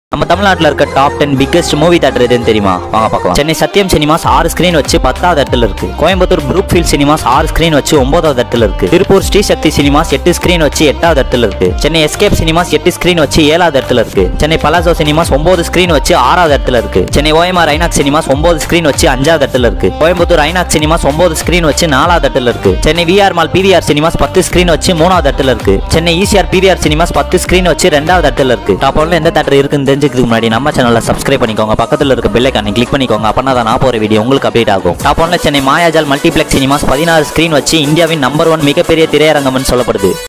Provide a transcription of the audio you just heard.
நம்ம தமிழ்நாட்டில் இருக்க top ten biggest movie theatre எதுன்னு தெரியுமா வாங்க பார்க்கலாம் சென்னை சத்யம் சினிமாஸ் ஆறு ஸ்கிரீன் வச்சு பத்தாவது இடத்துல இருக்கு கோயம்புத்தூர் புரூக் ஃபீல்ட் சினிமாஸ் ஆறு ஸ்கிரீன் வச்சு ஒன்பதாவது இடத்துல இருக்கு திருப்பூர் ஸ்ரீ சக்தி சினிமாஸ் எட்டு ஸ்கிரீன் வச்சு எட்டாவது இடத்துல இருக்கு சென்னை எஸ்கேப் சினிமாஸ் எட்டு ஸ்கிரீன் வச்சு ஏழாவது இடத்துல இருக்கு சென்னை பலாசோ சினிமாஸ் ஒன்பது ஸ்கிரீன் வச்சு ஆறாவது இடத்துல இருக்கு சென்னை ஓஎம்ஆர் ஐநாக்ஸ் சினிமாஸ் ஒன்பது ஸ்கிரீன் வச்சு அஞ்சாவது இடத்துல இருக்கு கோயம்புத்தூர் ஐநாக்ஸ் சினிமாஸ் ஒன்பது ஸ்கிரீன் வச்சு நாலாவது இடத்துல இருக்கு Chennai VR mall PVR cinemas பத்து ஸ்கிரீன் வச்சு மூணாவது இடத்துல இருக்கு சென்னை ஈசிஆர் பிவிஆர் சினிமாஸ் பத்து ஸ்கிரீன் வச்சு ரெண்டாவது இடத்துல இருக்கு டாப் ஒன்ல எந்த தேட்டர் இருக்குன்னு தெரிஞ்சுக்கிறதுக்கு முன்னாடி நம்ம சேனலை சப்ஸ்கிரைப் பண்ணிக்கோங்க பக்கத்துல இருக்க பெல் ஐக்கானை கிளிக் பண்ணிக்கோங்க அப்பனா தான் நான் போற வீடியோ உங்களுக்கு அப்டேட் ஆகும் டாப் ஒன்ல சென்னை மாயாஜால் மல்டிப்ளெக்ஸ் சினிமாஸ் பதினாறு ஸ்கிரீன் வச்சு இந்தியாவின் நம்பர் ஒன் மிகப்பெரிய திரையரங்கம்னு சொல்லப்படுது